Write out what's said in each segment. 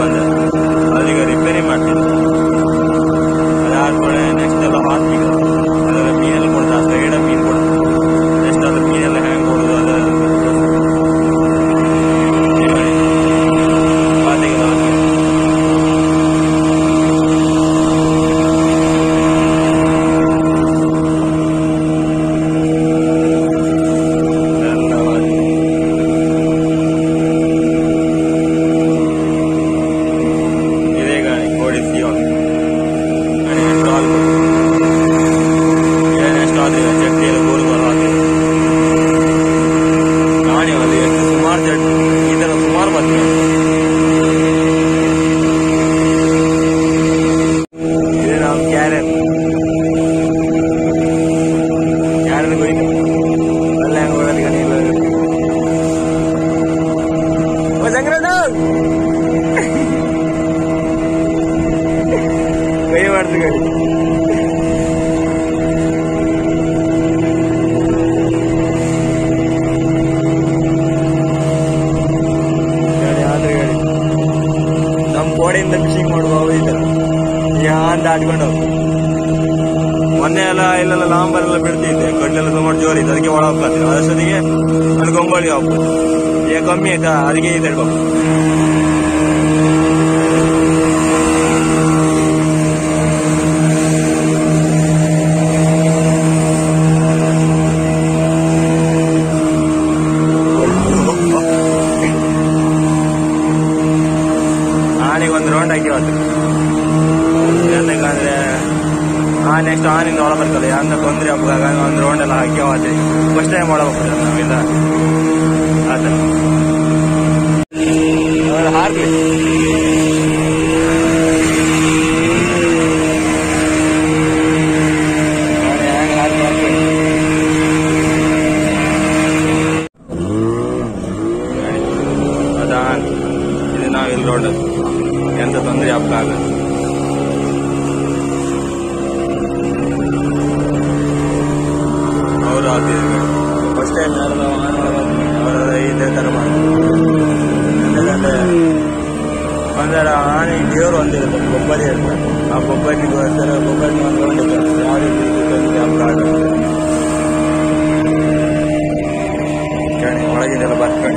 ಬಂದೆ ಅದೀಗ ರಿಪೇರಿ ಮಾಡ್ತೀನಿ ಅದಾದ್ಮೇಲೆ ನೆಕ್ಸ್ಟ್ ಎಲ್ಲ ಹಾಕಿ ಅದರ ಮೀನೆಲ್ಲ ಕೊಡ್ತಾ ಸೈಡ ಮೀನು ಕೊಡ್ತಾ ನೆಕ್ಸ್ಟ್ ಅದ್ರ ಮೀನೆಲ್ಲ ಹೆಂಗೆ ಕೊಡೋದು ಅದೆಲ್ಲ ಪಾತಿಗೆ ಹಾಕಿ ಎಲ್ಲ ಹಾಕಿ ಇದೇ ಗಾಡಿ ಕೋಡಿ ಸಿಯೋ ಗಾಡಿ ಎಷ್ಟು ಹಾಲು ಏನೆಷ್ಟು ಆದ್ರೆ ಚಟ್ನಿ ಎಲ್ಲ ಗೋಲ್ ಗೋಲ್ ಹಾಕಿ ಗಾಡಿ ಅಲ್ಲಿ ಎಷ್ಟು ಸುಮಾರು ಚಟ್ನಿ ಈ ಥರ ಸುಮಾರು ಬರ್ತದೆ ಇದು ನಾವು ಕ್ಯಾರೆಟ್ ಕ್ಯಾರೆಟ್ ಕೊಯ್ತು ಅಲ್ಲ ಹೆಂಗೆ ಹೋಗೋದು ಈಗ ನೀವು ಓ ಸಂಗ್ರಹಣ ಕೈ ಮಾಡ್ತು ಗಾಡಿ ಗಾಡಿ ಆದ್ರೆ ಗಾಡಿ ನಮ್ಮ ಕೋಡೆಯಿಂದ ಫಿಶಿಂಗ್ ಮಾಡುವ ಹೋಯ್ತಾರ ಯಾನ್ ದಾಟ್ಕೊಂಡು ಹೋಗ್ತು ಮೊನ್ನೆ ಎಲ್ಲ ಇಲ್ಲೆಲ್ಲ ಲಾಂಬರ್ ಎಲ್ಲ ಬಿಡ್ತಿದ್ದೆ ಕಡ್ಲೆಲ್ಲ ಸುಮಾರು ಜೋರಿದೆ ಅದಕ್ಕೆ ಒಳ ಹೋಗ್ತಾರೆ ಅದಷ್ಟೊತ್ತಿಗೆ ಅಲ್ಲಿ ಗೊಂಗೋಳಿ ಹೋಗ್ಬೋದು ಈಗ ಕಮ್ಮಿ ಆಯ್ತಾ ಅದಕ್ಕೆ ಇದು ಹೇಳ್ಬೇಕು ಆನೆಗೆ ಒಂದು ರೌಂಡ್ ಹಾಕಿ ಹೋಗ್ತು ಯಾಕಂದ್ರೆ ಆ ನೆಕ್ಸ್ಟ್ ಆನಿಂದ ಒಳ ಬರ್ಕಲ್ಲ ಯಾರ ತೊಂದರೆ ಹಬ್ಬದಾಗ ಒಂದು ರೌಂಡ್ ಎಲ್ಲ ಹಾಕಿ ಹೋಗ್ತೀವಿ ಫಸ್ಟ್ ಟೈಮ್ ಮಾಡಬೇಕು ನಾವಿಲ್ಲ ಆತ ಹಾರ್ಲಿ ಅದಾನ್ ಇದು ನಾವು ಇಲ್ಲಿ ರೋಡ್ ಎಂತ ತೊಂದರೆ ಹಬ್ಬ ಆಗಲ್ಲ ಅವರು ಆಗ್ತಿದ್ರು ಫಸ್ಟ್ ಟೈಮ್ ಯಾರು ಅವರ ಇದೇ ಥರ ಮಾಡ್ತಾರೆ ಯಾಕಂದ್ರೆ ಒಂದರ ಆನೆ ದೇವರು ಒಂದಿರುತ್ತೆ ಗೊಬ್ಬರಿ ಇರ್ತಾರೆ ಆ ಗೊಬ್ಬರಿಗೋಸ್ಕರ ಗೊಬ್ಬರಿ ಒಂದು ಹೊಂದಿರ್ತಾರೆ ಯಾವ ರೀತಿ ತೊಂದರೆ ಹಬ್ಬ ಆಗಲ್ಲ ಕೇಳಿ ಒಳಗಿದೆಲ್ಲ ಬರ್ಕೊಂಡು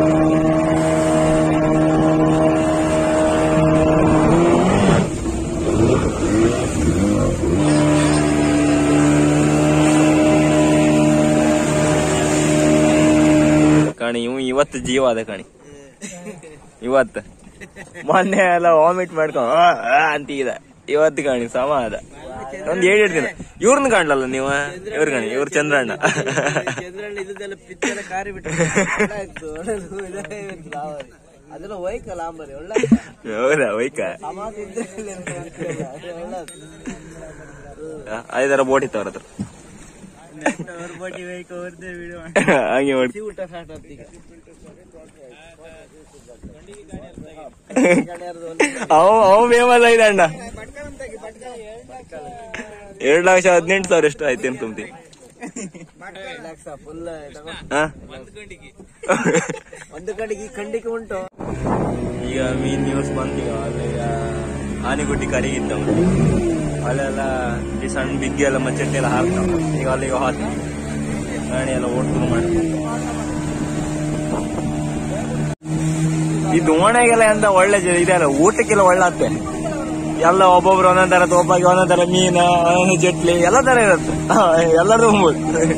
ಕಣಿ ಇವ್ ಇವತ್ತು ಜೀವ ಅದ ಕಣಿ ಇವತ್ತು ಮೊನ್ನೆ ಎಲ್ಲ ವಾಮಿಟ್ ಮಾಡ್ಕೊಂಡು ಆ, ಆ ಅಂತಿದ ಇವತ್ತು ಕಣಿ ಸಮ ಅದ ಒಂದ್ ಏಳು ದಿನ ಇವ್ರನ್ನ ಕಾಣ್ಲಲ್ಲ ನೀವು ಇವ್ರ ಕಣಿ ಇವ್ರ ಚಂದ್ರಣ್ಣ ಚಂದ್ರಣ್ಣ ಇದ್ದೆಲ್ಲ ಪಿಚ್ಚೆಲ್ಲ ಕಾರಿ ಬಿಟ್ಟು ಅದೆಲ್ಲ ಹೋಯ್ಕಲ್ಲ ಆಂಬರಿ ಒಳ್ಳೆ ಹೌದಾ ವೈಕ ಸಮಾಜ ಇದ್ರೆ ಒಳ್ಳೆ ಐದರ ಬೋಟ್ ಇತ್ತು ಅವ್ರ ಹತ್ರ ಅವ್ರ ಬಡ್ಡಿ ವೈಕ ಅವ್ರದ್ದೇ ವಿಡಿಯೋ ಹಂಗೆ ಮಾಡಿ ಊಟ ಸ್ಟಾರ್ಟ್ ಆಗ್ತೀಗ ಅವ ಅವ ಫೇಮಸ್ ಆಯ್ತು ಅಣ್ಣ ಎರಡು ಲಕ್ಷ ಹದಿನೆಂಟು ಸಾವಿರ ಎಷ್ಟು ಆಯ್ತು ಅಂತ ತುಂಬ್ತಿ ಫುಲ್ ಹಾ ಒಂದು ಕಡೆಗೆ ಈ ಖಂಡಿಕೆ ಉಂಟು ಈಗ ಮೀನ್ ನ್ಯೂಸ್ ಬಂತೀಗ ಅಲ್ಲಿ ಆನೆಗುಡ್ಡಿ ಕರಿಗಿದ್ದವ ಅಲ್ಲೆಲ್ಲ ಈ ಸಣ್ಣ ಬಿಗ್ಗಿ ಎಲ್ಲ ಮಚ್ಚಟ್ಟಿ ಎಲ್ಲ ಹಾಕ್ತಾವ ಈಗ ಅಲ್ಲಿಗೆ ಹಾಕಿ ಗಾಡಿ ಎಲ್ಲ ಓಡ್ತು ಮಾಡಿ ಈ ದೋಣೆಗೆಲ್ಲ ಎಂತ ಒಳ್ಳೆ ಜ- ಇದೆಲ್ಲ ಊಟಕ್ಕೆಲ್ಲ ಒಳ್ಳೆ ಆಗ್ತದೆ ಎಲ್ಲ ಒಬ್ಬೊಬ್ರು ಒಂದೊಂದ್ ತರ ತೋಪಾಗಿ ಒಂದೊಂದ್ ತರ ಮೀನು ಒಂದೊಂದು ಚಟ್ಲಿ ಎಲ್ಲ ತರ ಇರುತ್ತೆ ಎಲ್ಲರೂ ಉಣ್ಬೋದು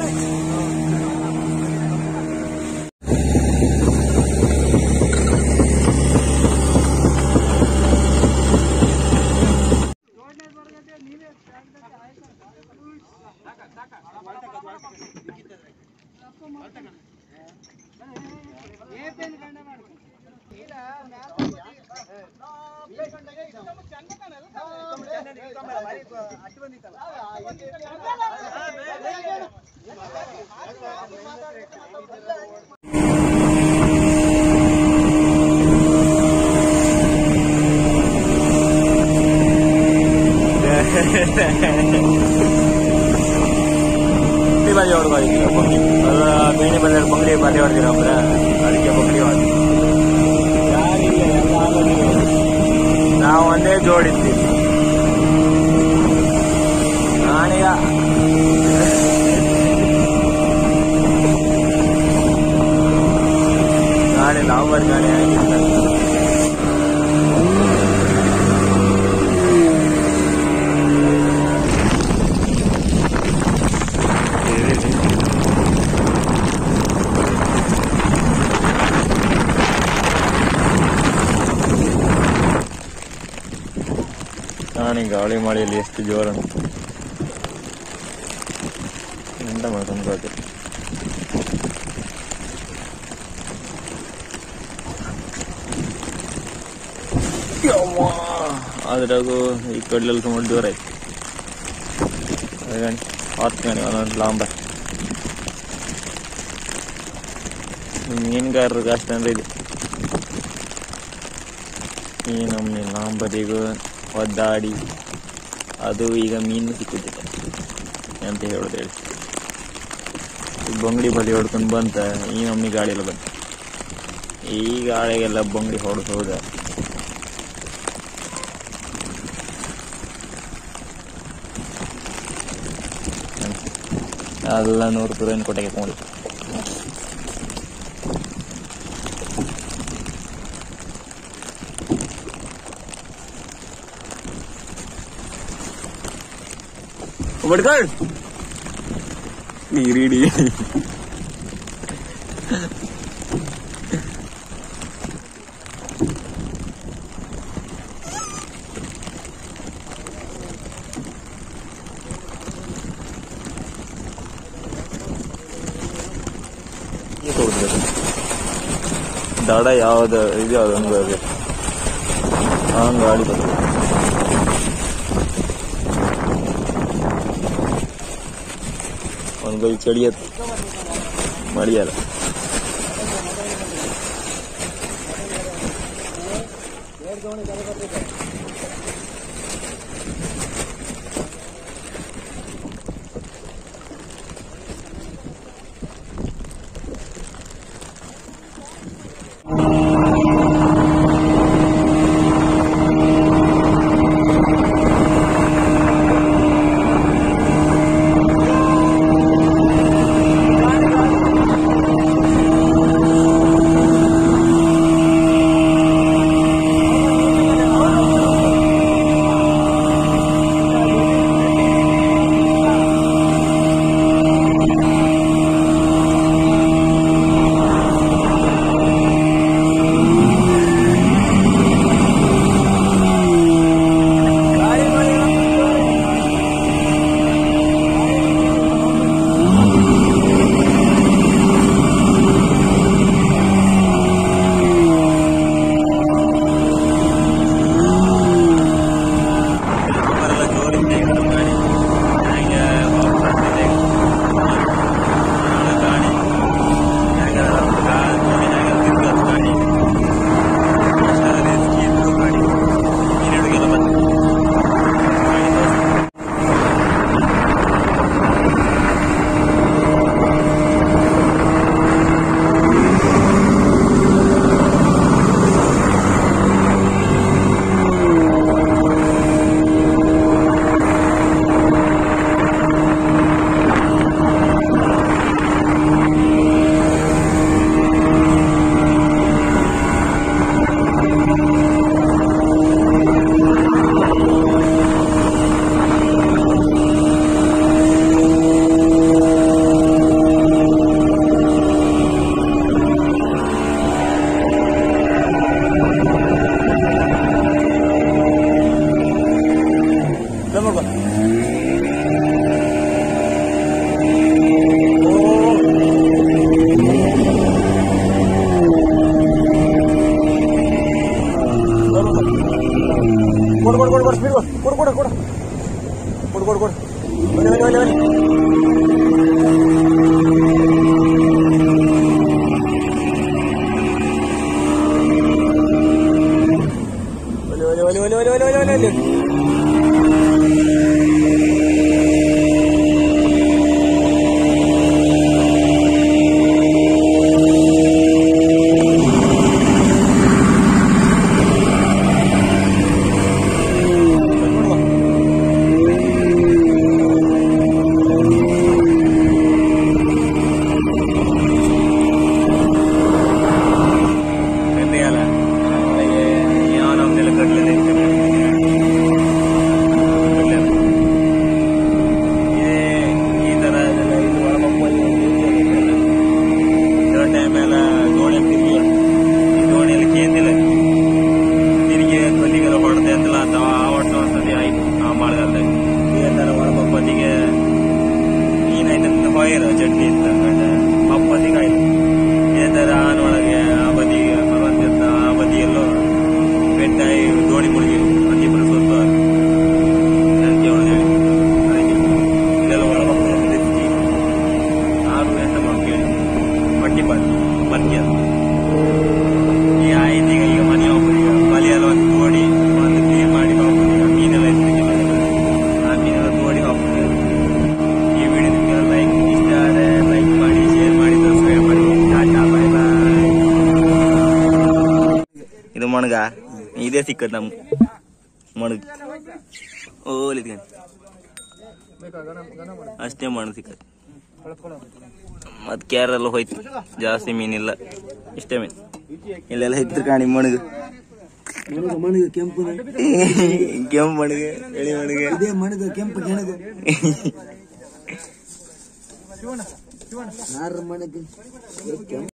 ಬಂಗಡಿ ಬಾಜಿ ಹೊಡೆದು ಹೋಗಿದ್ದೀರ ಬಂಗಡಿ ಅದ ಬೇಣಿ ಬಲ್ಲೆ ಬಂಗಡಿ ಬಾಜಿ ಹೊಡೆದಿರ ಒಬ್ರ ಅದಕ್ಕೆ ಬಂಗಡಿ ಹೊಡೆದು ಯಾರಿಲ್ಲ ಎಲ್ಲ ಆಗೋದಿಲ್ಲ ನಾವು ಒಂದೇ ಜೋಡಿದ್ವಿ ನಾನೀಗ ಗಾಡಿ ಲಾಂಬರ್ ಗಾಡಿ ಆಗಿಲ್ಲ ನಾನೀಗ ಗಾಳಿ ಮಳೆಯಲ್ಲಿ ಎಷ್ಟು ಜೋರ ಎಂತ ಮಾಡ್ಕೊಂಡು ಗೊತ್ತಿಲ್ಲ ಅದ್ರಾಗೂ ಈ ಕಡ್ಲೆಲ್ಲ ತುಂಬ ದೂರ ಐತಿ ಅದಗಣಿ ಹತ್ತು ಗಣಿ ಒಂದೊಂದು ಲಾಂಬ ಮೀನುಗಾರರಿಗೆ ಅಷ್ಟೇ ಅಂದ್ರೆ ಇದೆ ಈ ನಮ್ಮನೆ ಲಾಂಬರಿಗೂ ಒದ್ದಾಡಿ ಅದು ಈಗ ಮೀನು ಸಿಕ್ಕುತ್ತಿದೆ ಅಂತ ಹೇಳೋದು ಹೇಳಿ ಈ ಬಂಗಡಿ ಬಲಿ ಹೊಡ್ಕೊಂಡು ಬಂತ ಈ ನಮ್ಮನೆ ಗಾಡಿ ಎಲ್ಲ ಬಂತ ಈ ಗಾಳಿಗೆಲ್ಲ ಬಂಗಡಿ ಹೊಡೆದು ಹೋದ ಎಲ್ಲ ನೂರು ರೂಪಾಯಿ ಕೊಟ್ಟೆ ಕೊಂಡು ಬಡ್ಕಾಳ್ ನೀರಿಡಿ ದಡ ಯಾವ್ದು ಇದು ಯಾವ್ದು ಒಂದು ಅದು ಹಂಗ ಗಾಡಿ ಬರ್ತದೆ ಒಂದು ಕೈ ಚಡಿಯತ್ ಮಡಿಯಲ್ಲ ಹಿಂಗೆ ಈಗ ಆಯ್ತು ಈಗ ಈಗ ಮನೆ ಹೋಗ್ಬೋದು ಈಗ ಬಲಿಯೆಲ್ಲ ಒಂದು ನೋಡಿ ಒಂದು ಕ್ಲೀನ್ ಮಾಡಿ ಹೋಗ್ಬೋದು ಈಗ ಮೀನೆಲ್ಲ ಇರ್ತದೆ ಆ ಮೀನೆಲ್ಲ ನೋಡಿ ಹೋಗ್ಬೋದು ಈ ವಿಡಿಯೋ ನಿಮಗೆ ಲೈಕ್ ಇಷ್ಟ ಆದರೆ ಲೈಕ್ ಮಾಡಿ ಶೇರ್ ಮಾಡಿ ಸಬ್ಸ್ಕ್ರೈಬ್ ಮಾಡಿ ಟಾಟಾ ಬೈ ಬಾಯ್ ಇದು ಮಣಗ ಇದೇ ಸಿಕ್ಕದ್ ನಮ್ ಮಣಗ್ ಓಲಿ ಅಷ್ಟೇ ಮಣಗ್ ಸಿಕ್ಕದ್ ಮತ್ ಕ್ಯಾರೆಲ್ಲ ಹೋಯ್ತು ಜಾಸ್ತಿ ಮೀನಿಲ್ಲ ಇಷ್ಟೇ ಮೀನ್ ಇಲ್ಲೆಲ್ಲ ಇತ್ತು ಕಾಣಿ ಮಣಗ್ ಮಣಗ ಕೆಂಪು ಕೆಂಪು ಮಣಗ ಎಳಿ ಮಣಗ ಇದೇ ಮಣಗ ಕೆಂಪು ಕೆಣಗ ನಾರ ಮಣಗ